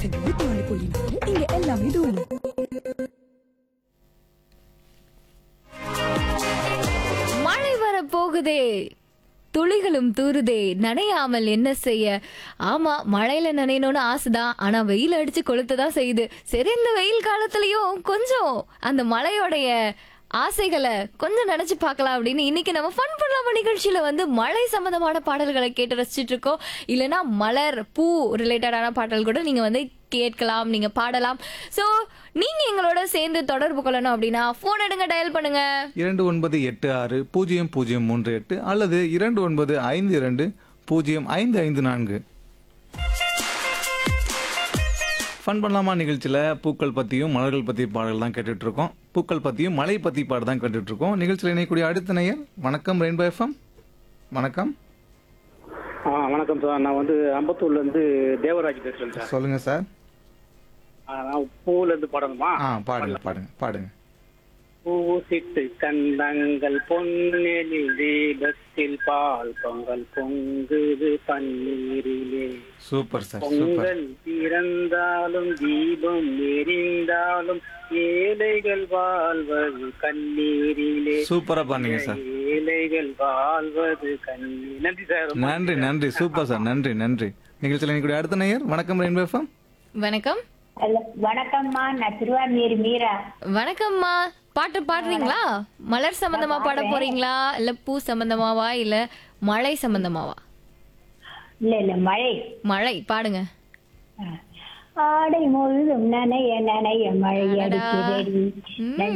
சென்னை வாழைப்பொழி இங்க எல்லாமே தூள் மழை வர போகுதே துளிகளும் தூருதே நனையாமல் என்ன செய்ய ஆமா மழையில நனையணும்னு ஆசைதான் ஆனா வெயில் அடிச்சு கொளுத்ததான் செய்யுது சரி இந்த வெயில் காலத்துலயும் கொஞ்சம் அந்த மழையோடைய ஆசைகளை கொஞ்சம் நினைச்சு பார்க்கலாம் அப்படின்னு இன்னைக்கு நம்ம ஃபன் பண்ணலாமா நிகழ்ச்சியில வந்து மழை சம்பந்தமான பாடல்களை கேட்டு ரசிச்சிட்டு இருக்கோம் இல்லைன்னா மலர் பூ ரிலேட்டடான பாடல் கூட நீங்க வந்து கேட்கலாம் நீங்க பாடலாம் சோ நீங்க எங்களோட சேர்ந்து தொடர்பு கொள்ளணும் அப்படின்னா போன் எடுங்க டயல் பண்ணுங்க இரண்டு ஒன்பது எட்டு ஆறு பூஜ்ஜியம் பூஜ்ஜியம் மூன்று எட்டு அல்லது இரண்டு ஒன்பது ஐந்து இரண்டு பூஜ்ஜியம் ஐந்து ஐந்து நான்கு ஃபன் பண்ணலாமா நிகழ்ச்சியில் பூக்கள் பற்றியும் மலர்கள் பற்றி பாடல் தான் கேட்டுட்டு இருக்கோம் பூக்கள் பற்றியும் மழை பற்றி பாடு தான் கேட்டுட்டு இருக்கோம் நிகழ்ச்சியில் இணையக்கூடிய அடுத்த நேயர் வணக்கம் ரெயின்போ எஃப்எம் வணக்கம் ஆ வணக்கம் சார் நான் வந்து அம்பத்தூர்ல இருந்து தேவராஜ் பேசுறேன் சார் சொல்லுங்க சார் ஆ, நான் பூல இருந்து பாடணுமா ஆ பாடுங்க பாடுங்க பாடுங்க பூசிட்டு கண்டங்கள் பொன்னெழில் தீபத்தில் பால் பொங்கல் பொங்குது பன்னீரிலே சூப்பர் சார் சூப்பர் பொங்கல் பிறந்தாலும் தீபம் எரிந்தாலும் ஏழைகள் வாழ்வது கண்ணீரிலே சூப்பரா பண்ணீங்க சார் ஏழைகள் வாழ்வது கண்ணீர் நன்றி சார் ரொம்ப நன்றி நன்றி சூப்பர் சார் நன்றி நன்றி நிகழ்ச்சியில் இணையக்கூடிய அடுத்த நேயர் வணக்கம் ரெயின்போ எஃப்எம் வணக்கம் ஹலோ வணக்கம்மா நான் திருவாரூர் மீரா வணக்கம்மா பாட்டு பாடுறீங்களா மலர் சம்பந்தமா பாட போறீங்களா இல்ல பூ சம்பந்தமாவா இல்ல மழை சம்பந்தமாவா இல்ல இல்ல மழை மழை பாடுங்க ஆடை முழுதும் நனைய நனைய மழை அடடா. அடிக்கிறடி ம்.